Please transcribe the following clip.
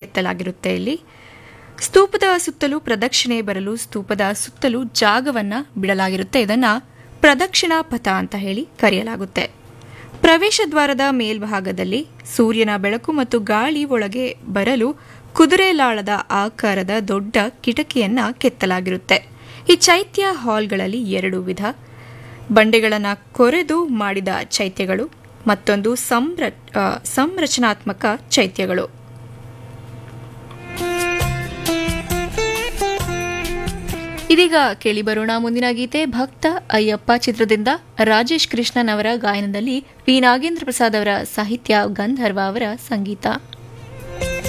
ಕೆತ್ತಲಾಗಿರುತ್ತೆ ಇಲ್ಲಿ ಸ್ತೂಪದ ಸುತ್ತಲೂ ಪ್ರದಕ್ಷಿಣೆ ಬರಲು ಸ್ತೂಪದ ಸುತ್ತಲೂ ಜಾಗವನ್ನ ಬಿಡಲಾಗಿರುತ್ತೆ ಇದನ್ನ ಪ್ರದಕ್ಷಿಣಾ ಪಥ ಅಂತ ಹೇಳಿ ಕರೆಯಲಾಗುತ್ತೆ ಪ್ರವೇಶ ದ್ವಾರದ ಮೇಲ್ಭಾಗದಲ್ಲಿ ಸೂರ್ಯನ ಬೆಳಕು ಮತ್ತು ಗಾಳಿ ಒಳಗೆ ಬರಲು ಕುದುರೆಲಾಳದ ಆಕಾರದ ದೊಡ್ಡ ಕಿಟಕಿಯನ್ನ ಕೆತ್ತಲಾಗಿರುತ್ತೆ ಈ ಚೈತ್ಯ ಹಾಲ್ಗಳಲ್ಲಿ ಎರಡು ವಿಧ ಬಂಡೆಗಳನ್ನು ಕೊರೆದು ಮಾಡಿದ ಚೈತ್ಯಗಳು ಮತ್ತೊಂದು ಸಂರ ಆ, ಸಂರಚನಾತ್ಮಕ ಚೈತ್ಯಗಳು ಇದೀಗ ಕೇಳಿ ಬರೋಣ ಮುಂದಿನ ಗೀತೆ ಭಕ್ತ ಅಯ್ಯಪ್ಪ ಚಿತ್ರದಿಂದ ರಾಜೇಶ್ ಕೃಷ್ಣನ್ ಅವರ ಗಾಯನದಲ್ಲಿ ವಿ ನಾಗೇಂದ್ರ ಪ್ರಸಾದ್ ಅವರ ಸಾಹಿತ್ಯ ಗಂಧರ್ವ ಅವರ ಸಂಗೀತ